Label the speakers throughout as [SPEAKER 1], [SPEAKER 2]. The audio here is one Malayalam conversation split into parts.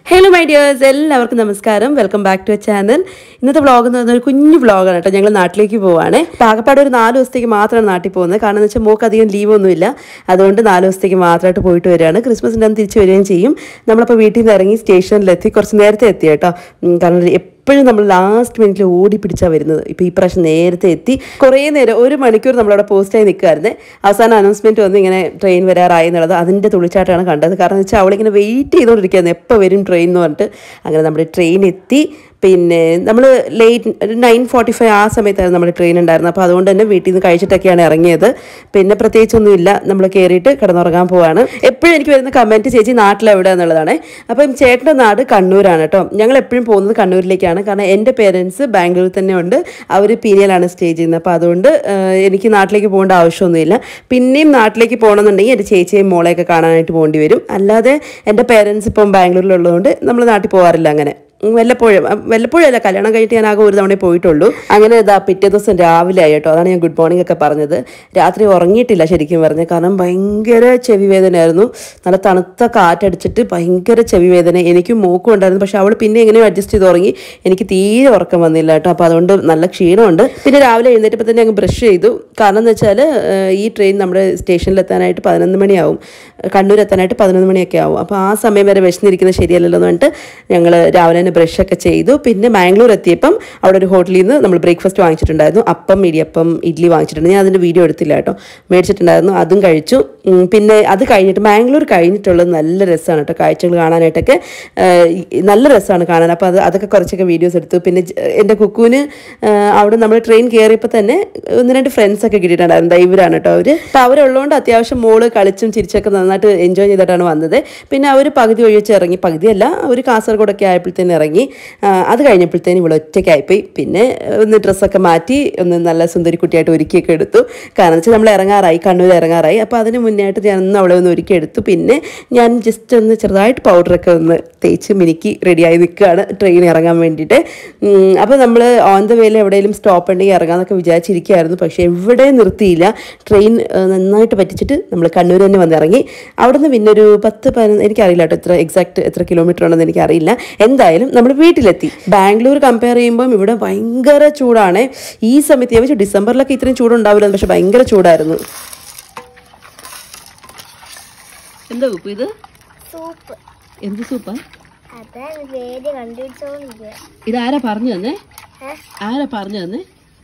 [SPEAKER 1] ഹലോ മൈ ഡിയേഴ്സ് എല്ലാവർക്കും നമസ്കാരം welcome back to a channel ഇന്നത്തെ വ്ളോഗ് എന്ന് പറയുന്നത് ഒരു കുഞ്ഞു വ്ളോഗാണ് കേട്ടോ ഞങ്ങൾ നാട്ടിലേക്ക് പോവാണ് പാകപ്പാട് ഒരു നാല് ദിവസത്തേക്ക് മാത്രമാണ് നാട്ടിൽ പോകുന്നത് കാരണം എന്ന് വെച്ചാൽ മോക്ക് അധികം ലീവൊന്നുമില്ല അതുകൊണ്ട് നാല് ദിവസത്തേക്ക് മാത്രമായിട്ട് പോയിട്ട് വരികയാണ് ക്രിസ്മസിൻ്റെ അന്ന് തിരിച്ചു വരികയും ചെയ്യും നമ്മളപ്പോൾ വീട്ടിൽ നിന്ന് ഇറങ്ങി സ്റ്റേഷനിലെത്തി കുറച്ച് നേരത്തെ എത്തി കേട്ടോ ഉം, കാരണം എപ്പോഴും നമ്മൾ ലാസ്റ്റ് മിനിറ്റിൽ ഓടി പിടിച്ചാണ് വരുന്നത് ഇപ്പോൾ ഈ പ്രാവശ്യം നേരത്തെ എത്തി കുറേ നേരം ഒരു മണിക്കൂർ നമ്മളവിടെ പോസ്റ്റായി നിൽക്കുമായിരുന്നേ അവസാനം അനൗൺസ്മെൻറ്റ് വന്ന് ഇങ്ങനെ ട്രെയിൻ വരാറായി എന്നുള്ളത് അതിൻ്റെ തുളിച്ചാട്ടാണ് കണ്ടത് കാരണം എന്ന് വെച്ചാൽ അവളിങ്ങനെ വെയിറ്റ് ചെയ്തുകൊണ്ടിരിക്കുകയായിരുന്നു എപ്പോൾ വരും ട്രെയിൻ എന്ന് പറഞ്ഞിട്ട് അങ്ങനെ നമ്മുടെ ട്രെയിൻ എത്തി പിന്നെ നമ്മൾ ലേറ്റ് ഒരു നയൻ ഫോർട്ടി ഫൈവ് ആ സമയത്തായിരുന്നു നമ്മുടെ ട്രെയിൻ ഉണ്ടായിരുന്നത് അപ്പോൾ അതുകൊണ്ട് തന്നെ വീട്ടിൽ നിന്ന് കഴിച്ചിട്ടൊക്കെയാണ് ഇറങ്ങിയത് പിന്നെ പ്രത്യേകിച്ചൊന്നുമില്ല നമ്മൾ കയറിയിട്ട് കിടന്നുറങ്ങാൻ പോവാണ് എപ്പോഴും എനിക്ക് വരുന്ന കമൻറ്റ് ചേച്ചി നാട്ടിലെവിടെ എന്നുള്ളതാണ് അപ്പം ചേട്ടൻ്റെ നാട് കണ്ണൂരാണ് കേട്ടോ ഞങ്ങൾ എപ്പോഴും പോകുന്നത് കണ്ണൂരിലേക്കാണ് കാരണം എൻ്റെ പേരൻസ് ബാംഗ്ലൂരിൽ തന്നെ ഉണ്ട് അവർ പീരിയലാണ് സ്റ്റേ ചെയ്യുന്നത് അപ്പോൾ അതുകൊണ്ട് ആ, എനിക്ക് നാട്ടിലേക്ക് പോകേണ്ട ആവശ്യമൊന്നുമില്ല പിന്നെയും നാട്ടിലേക്ക് പോകണമെന്നുണ്ടെങ്കിൽ എൻ്റെ ചേച്ചിയെയും മോളെയൊക്കെ കാണാനായിട്ട് പോകേണ്ടി വരും അല്ലാതെ എൻ്റെ പേരൻസ് ഇപ്പം ബാംഗ്ലൂരിലുള്ളതുകൊണ്ട് നമ്മൾ നാട്ടിൽ പോകാറില്ല അങ്ങനെ ഉം, വല്ലപ്പോഴും അഹ് വല്ലപ്പോഴും അല്ല കല്യാണം കഴിഞ്ഞിട്ട് ഞാൻ ആകെ ഒരു തവണ പോയിട്ടുള്ളൂ അങ്ങനെ ഇതാ പിറ്റേ ദിവസം രാവിലെ ആയി കേട്ടോ അതാണ് ഞാൻ ഗുഡ് മോർണിംഗ് ഒക്കെ പറഞ്ഞത് രാത്രി ഉറങ്ങിയിട്ടില്ല ശരിക്കും പറഞ്ഞത് കാരണം ഭയങ്കര ചെവി വേദനയായിരുന്നു നല്ല തണുത്ത കാറ്റടിച്ചിട്ട് ഭയങ്കര ചെവി വേദന എനിക്കും മൂക്കും ഉണ്ടായിരുന്നു പക്ഷെ അവൾ പിന്നെ എങ്ങനെയോ അഡ്ജസ്റ്റ് ചെയ്ത് ഉറങ്ങി എനിക്ക് തീരെ ഉറക്കം വന്നില്ല കേട്ടോ അപ്പോൾ അതുകൊണ്ട് നല്ല ക്ഷീണമുണ്ട് പിന്നെ രാവിലെ എഴുന്നേറ്റപ്പോൾ തന്നെ അങ്ങ് ബ്രഷ് ചെയ്തു കാരണം എന്ന് വെച്ചാൽ ഈ ട്രെയിൻ നമ്മുടെ സ്റ്റേഷനിൽ എത്താനായിട്ട് പതിനൊന്ന് മണിയാവും കണ്ണൂർ എത്താനായിട്ട് പതിനൊന്ന് മണിയൊക്കെ ആവും അപ്പോൾ ആ സമയം വരെ വിശന്നിരിക്കുന്നത് ശരിയല്ലല്ലോ എന്ന് പറഞ്ഞിട്ട് ഞങ്ങൾ രാവിലെ തന്നെ ബ്രഷൊക്കെ ചെയ്തു പിന്നെ മാംഗ്ലൂർ എത്തിയപ്പം അവിടെ ഒരു ഹോട്ടലിൽ നിന്ന് നമ്മൾ ബ്രേക്ക്ഫാസ്റ്റ് വാങ്ങിച്ചിട്ടുണ്ടായിരുന്നു അപ്പം ഇടിയപ്പം ഇഡ്ഡലി വാങ്ങിച്ചിട്ടുണ്ട് ഞാൻ അതിൻ്റെ വീഡിയോ എടുത്തില്ല കേട്ടോ മേടിച്ചിട്ടുണ്ടായിരുന്നു അതും കഴിച്ചു ഉം, പിന്നെ അത് കഴിഞ്ഞിട്ട് മാംഗ്ലൂർ കഴിഞ്ഞിട്ടുള്ളത് നല്ല രസമാണ് കേട്ടോ കാഴ്ചകൾ കാണാനായിട്ടൊക്കെ ആ, ഈ- നല്ല രസമാണ് കാണാൻ അപ്പോൾ അത് അതൊക്കെ കുറച്ചൊക്കെ വീഡിയോസ് എടുത്തു പിന്നെ ജ- എൻ്റെ കുക്കുവിന് ആ, അവിടെ നമ്മൾ ട്രെയിൻ കയറിയപ്പോൾ തന്നെ ഒന്ന് രണ്ട് ഫ്രണ്ട്സ് ഒക്കെ കിട്ടിയിട്ടുണ്ടായിരുന്നു ദാ ഇവരാണ് കേട്ടോ അവർ അപ്പോൾ അവരുള്ളതുകൊണ്ട് അത്യാവശ്യം മോള് കളിച്ചും ചിരിച്ചൊക്കെ നന്നായിട്ട് എൻജോയ് ചെയ്തിട്ടാണ് വന്നത് പിന്നെ അവർ പകുതി വഴി വെച്ച് ഇറങ്ങി പകുതിയല്ല അവർ കാസർഗോഡൊക്കെ ആയപ്പോഴത്തേന് ഇറങ്ങി ആ, അത് കഴിഞ്ഞപ്പോഴത്തേന് ഇവിടെ ഒറ്റയ്ക്കായിപ്പോയി പിന്നെ ഒന്ന് ഡ്രസ്സൊക്കെ മാറ്റി ഒന്ന് നല്ല സുന്ദരി കുട്ടിയായിട്ട് ഒരുക്കിയൊക്കെ എടുത്തു കാരണം വെച്ചാൽ നമ്മൾ ഇറങ്ങാറായി കണ്ണൂർ ഇറങ്ങാറായി അപ്പോൾ അതിന് മുന്നേ ആയിട്ട് ഞാൻ ഒന്ന് അവളെ ഒന്ന് ഒരുക്കി എടുത്തു പിന്നെ ഞാൻ ജസ്റ്റ് ഒന്ന് ചെറുതായിട്ട് പൗഡറൊക്കെ ഒന്ന് തേച്ച് മിനുക്കി റെഡിയായി നിൽക്കുകയാണ് ട്രെയിൻ ഇറങ്ങാൻ വേണ്ടിയിട്ട് ഉം, അപ്പോൾ നമ്മൾ ഓൺ ദ വേയിൽ എവിടെയെങ്കിലും സ്റ്റോപ്പ് ഉണ്ടെങ്കിൽ ഇറങ്ങാമെന്നൊക്കെ വിചാരിച്ചിരിക്കുകയായിരുന്നു പക്ഷേ എവിടെ നിർത്തിയില്ല ട്രെയിൻ ആ, നന്നായിട്ട് പറ്റിച്ചിട്ട് നമ്മൾ കണ്ണൂർ തന്നെ വന്ന് ഇറങ്ങി അവിടുന്ന് പിന്നെ ഒരു പത്ത് പതിനൊന്ന് എനിക്കറിയില്ല കേട്ടോ എത്ര എക്സാക്ട് എത്ര കിലോമീറ്റർ ആണെന്ന് എനിക്കറിയില്ല എന്തായാലും നമ്മൾ വീട്ടിലെത്തി ബാംഗ്ലൂർ കമ്പയർ ചെയ്യുമ്പം ഇവിടെ ഭയങ്കര ചൂടാണ് ഈ സമയത്ത് ഞാൻ വെച്ചു ഡിസംബറിലൊക്കെ ഇത്രയും ചൂടുണ്ടാവില്ല പക്ഷെ ഭയങ്കര ചൂടായിരുന്നു എന്താ ഉപ്പ് ഇത്
[SPEAKER 2] സൂപ്പ്
[SPEAKER 1] എന്ത് സൂപ്പാ
[SPEAKER 2] അതാണ് പേര് കണ്ടുപിടിച്ചോണ്ടിരിക്കുക
[SPEAKER 1] ഇതാരാ പറഞ്ഞു തന്നെ
[SPEAKER 2] ഏ?
[SPEAKER 1] ആരാ പറഞ്ഞു തന്നെ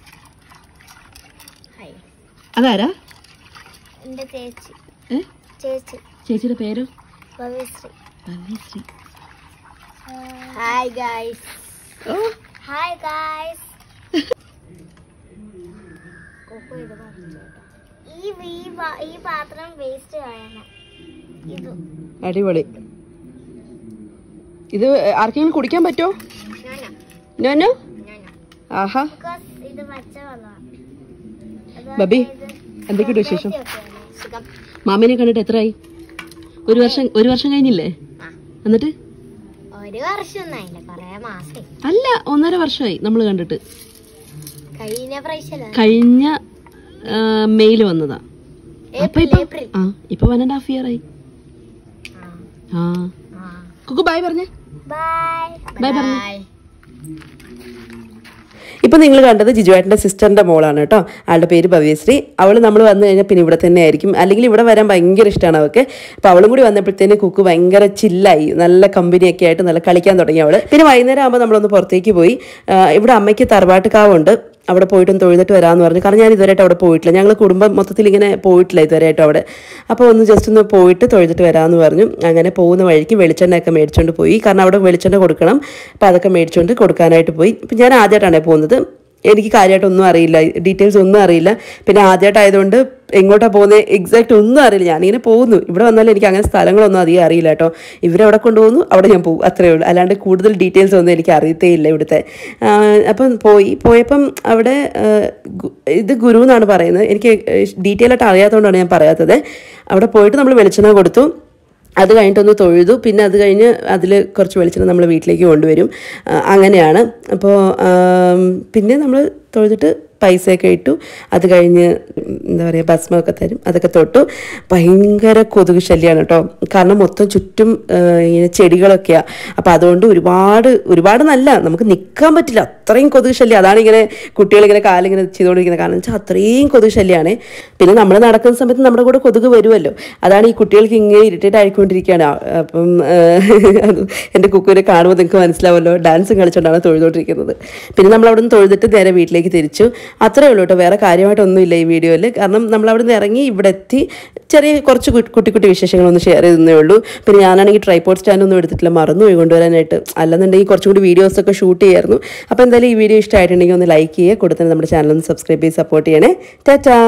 [SPEAKER 2] ഹായ്
[SPEAKER 1] അതാരാ
[SPEAKER 2] എൻ്റെ ചേച്ചി
[SPEAKER 1] ഏ
[SPEAKER 2] ചേച്ചി
[SPEAKER 1] ചേച്ചിയുടെ പേരോ
[SPEAKER 2] ഭവ്യശ്രീ
[SPEAKER 1] ഭവ്യശ്രീ.
[SPEAKER 2] ഹായ് ഗായ്സ്
[SPEAKER 1] ഓ
[SPEAKER 2] ഹായ് ഗായ്സ് ഈ ഈ പാ- ഈ പാത്രം വേസ്റ്റ് കളയണം ഇത്
[SPEAKER 1] അടിപൊളി ഇത് ആർക്കെങ്കിലും കുടിക്കാൻ പറ്റുമോ
[SPEAKER 2] ഞാനാ
[SPEAKER 1] നോനോ
[SPEAKER 2] ഞാനാ
[SPEAKER 1] ആഹാ
[SPEAKER 2] ബിക്കോസ് ഇത് പച്ച വെള്ളമാണ്
[SPEAKER 1] ബബി എന്തൊക്കെയുണ്ട് വിശേഷം
[SPEAKER 2] സുഖം
[SPEAKER 1] മാമിനെ കണ്ടിട്ട് എത്രയായി ഒരു വർഷം ഒരു വർഷം കഴിഞ്ഞില്ലേ
[SPEAKER 2] ആ.
[SPEAKER 1] എന്നിട്ട്
[SPEAKER 2] ഒരു വർഷം ഒന്നായില്ല കൊറേ മാസം
[SPEAKER 1] അല്ല ഒന്നര വർഷമായി നമ്മൾ കണ്ടിട്ട്
[SPEAKER 2] കഴിഞ്ഞ പ്രാവശ്യം
[SPEAKER 1] കഴിഞ്ഞ മെയിൽ വന്നതാ അപ്പൊ
[SPEAKER 2] ഏപ്രിൽ
[SPEAKER 1] ഇപ്പൊ
[SPEAKER 2] ഏപ്രിൽ
[SPEAKER 1] ആ ഇപ്പൊ വൺ ആൻഡ് ഹാഫ് ഇയർ ആയി
[SPEAKER 2] ആ
[SPEAKER 1] ആ
[SPEAKER 2] ആ
[SPEAKER 1] കുക്കു ബൈ പറഞ്ഞേ
[SPEAKER 2] ബൈ
[SPEAKER 1] Bye പറഞ്ഞോ.
[SPEAKER 2] ബൈ
[SPEAKER 1] ഇപ്പം നിങ്ങൾ കണ്ടത് ജിജുവേട്ടൻ്റെ സിസ്റ്ററിൻ്റെ മോളാണ് കേട്ടോ ആളുടെ പേര് ഭവ്യശ്രീ അവൾ നമ്മൾ വന്നു കഴിഞ്ഞാൽ പിന്നെ ഇവിടെ തന്നെ ആയിരിക്കും അല്ലെങ്കിൽ ഇവിടെ വരാൻ ഭയങ്കര ഇഷ്ടമാണ് അവൾക്ക് അപ്പോൾ അവളും കൂടി വന്നപ്പോഴത്തേന് കുക്ക് ഭയങ്കര ചില്ലായി നല്ല കമ്പനിയൊക്കെ ആയിട്ട് നല്ല കളിക്കാൻ തുടങ്ങി അവൾ പിന്നെ വൈകുന്നേരം ആകുമ്പോൾ നമ്മളൊന്ന് പുറത്തേക്ക് പോയി ആ, ഇവിടെ അമ്മയ്ക്ക് തറവാട്ടുകാവുണ്ട് അവിടെ പോയിട്ടും തൊഴുതിട്ട് വരാമെന്ന് പറഞ്ഞു കാരണം ഞാൻ ഇതുവരെയായിട്ട് അവിടെ പോയിട്ടില്ല ഞങ്ങൾ കുടുംബം മൊത്തത്തിൽ ഇങ്ങനെ പോയിട്ടില്ല ഇതുവരെയായിട്ടും അവിടെ അപ്പോൾ ഒന്ന് ജസ്റ്റ് ഒന്ന് പോയിട്ട് തൊഴുതിട്ട് വരാമെന്ന് പറഞ്ഞു അങ്ങനെ പോകുന്ന വഴിക്ക് വെളിച്ചെണ്ണയൊക്കെ മേടിച്ചുകൊണ്ട് പോയി കാരണം അവിടെ വെളിച്ചെണ്ണ കൊടുക്കണം അപ്പോൾ അതൊക്കെ മേടിച്ചുകൊണ്ട് കൊടുക്കാനായിട്ട് പോയി ഇപ്പം ഞാൻ ആദ്യമായിട്ടാണ് പോകുന്നത് എനിക്ക് കാര്യമായിട്ടൊന്നും അറിയില്ല ഡീറ്റെയിൽസ് ഒന്നും അറിയില്ല പിന്നെ ആദ്യമായിട്ടായതുകൊണ്ട് എങ്ങോട്ടാണ് പോകുന്നത് എക്സാക്റ്റ് ഒന്നും അറിയില്ല ഞാനിങ്ങനെ പോകുന്നു ഇവിടെ വന്നാലും എനിക്ക് അങ്ങനെ സ്ഥലങ്ങളൊന്നും അധികം അറിയില്ല കേട്ടോ ഇവരെവിടെ കൊണ്ടുപോകുന്നു അവിടെ ഞാൻ പോകും അത്രയേ ഉള്ളൂ അല്ലാണ്ട് കൂടുതൽ ഡീറ്റെയിൽസ് ഒന്നും എനിക്ക് അറിയത്തേ ഇല്ല ഇവിടുത്തെ ആ, അപ്പം പോയി പോയപ്പം അവിടെ ആ, ഗു- ഇത് ഗുരു എന്നാണ് പറയുന്നത് എനിക്ക് ഡീറ്റെയിൽ ആയിട്ട് അറിയാത്തതുകൊണ്ടാണ് ഞാൻ പറയാത്തത് അവിടെ പോയിട്ട് നമ്മൾ വെളിച്ചെണ്ണ കൊടുത്തു അത് കഴിഞ്ഞിട്ടൊന്ന് തൊഴുതു പിന്നെ അത് കഴിഞ്ഞ് അതിൽ കുറച്ച് വെളിച്ചെണ്ണ നമ്മൾ വീട്ടിലേക്ക് കൊണ്ടുവരും ആ, അങ്ങനെയാണ് അപ്പോൾ ആം, പിന്നെ നമ്മൾ തൊഴുതിട്ട് പൈസയൊക്കെ ഇട്ടു അത് കഴിഞ്ഞ് എന്താ പറയുക ഭസ്മമൊക്കെ തരും അതൊക്കെ തൊട്ടു ഭയങ്കര കൊതുക് ശല്യമാണ് കേട്ടോ കാരണം മൊത്തം ചുറ്റും ആ, ഇങ്ങനെ ചെടികളൊക്കെയാണ് അപ്പോൾ അതുകൊണ്ട് ഒരുപാട് ഒരുപാട് നല്ല നമുക്ക് നിൽക്കാൻ പറ്റില്ല അത്രയും കൊതുക് ശല്യം അതാണ് ഇങ്ങനെ കുട്ടികളിങ്ങനെ കാലിങ്ങനെ ചെയ്തുകൊണ്ടിരിക്കുന്നത് കാരണം വെച്ചാൽ അത്രയും കൊതുക് ശല്യമാണ് പിന്നെ നമ്മൾ നടക്കുന്ന സമയത്ത് നമ്മുടെ കൂടെ കൊതുക് വരുമല്ലോ അതാണ് ഈ കുട്ടികൾക്ക് ഇങ്ങനെ ഇറിറ്റേറ്റ് ആയിക്കൊണ്ടിരിക്കുകയാണ് ആ, അപ്പം ആ, അത് എൻ്റെ കുക്കുവിനെ കാണുമ്പോൾ നിങ്ങൾക്ക് മനസ്സിലാവുമല്ലോ ഡാൻസും കളിച്ചുകൊണ്ടാണ് തൊഴുതുകൊണ്ടിരിക്കുന്നത് പിന്നെ നമ്മൾ അവിടെ നിന്ന് തൊഴുതിട്ട് നേരെ വീട്ടിലേക്ക് തിരിച്ചു അത്രേ ഉള്ളൂ കേട്ടോ വേറെ കാര്യമായിട്ടൊന്നുമില്ല ഈ വീഡിയോയിൽ കാരണം നമ്മൾ അവിടെ നിന്ന് ഇറങ്ങി ഇവിടെ എത്തി ചെറിയ കുറച്ച് കു- കുട്ടി കുട്ടി വിശേഷങ്ങളൊന്ന് ഷെയർ ചെയ്തേ ഉള്ളൂ പിന്നെ ഞാനാണെങ്കിൽ ട്രൈപോഡ് സ്റ്റാൻഡ് ഒന്നും എടുത്തിട്ടില്ല മറന്നു പോയി കൊണ്ടുവരാനായിട്ട് അല്ലെന്നുണ്ടെങ്കിൽ കുറച്ചും കൂടി വീഡിയോസ് ഒക്കെ ഷൂട്ട് ചെയ്യായിരുന്നു അപ്പോൾ എന്തായാലും ഈ വീഡിയോ ഇഷ്ടമായിട്ടുണ്ടെങ്കിൽ ഒന്ന് ലൈക്ക് ചെയ്യുക കൂടെ തന്നെ നമ്മുടെ ചാനൽ ഒന്ന് സബ്സ്ക്രൈബ് ചെയ്ത് സപ്പോർട്ട് ചെയ്യണേ ടാറ്റാ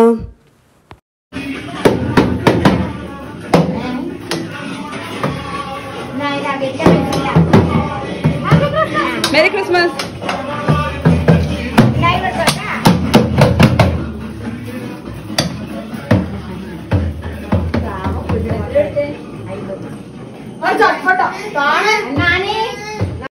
[SPEAKER 3] Mery Christmas!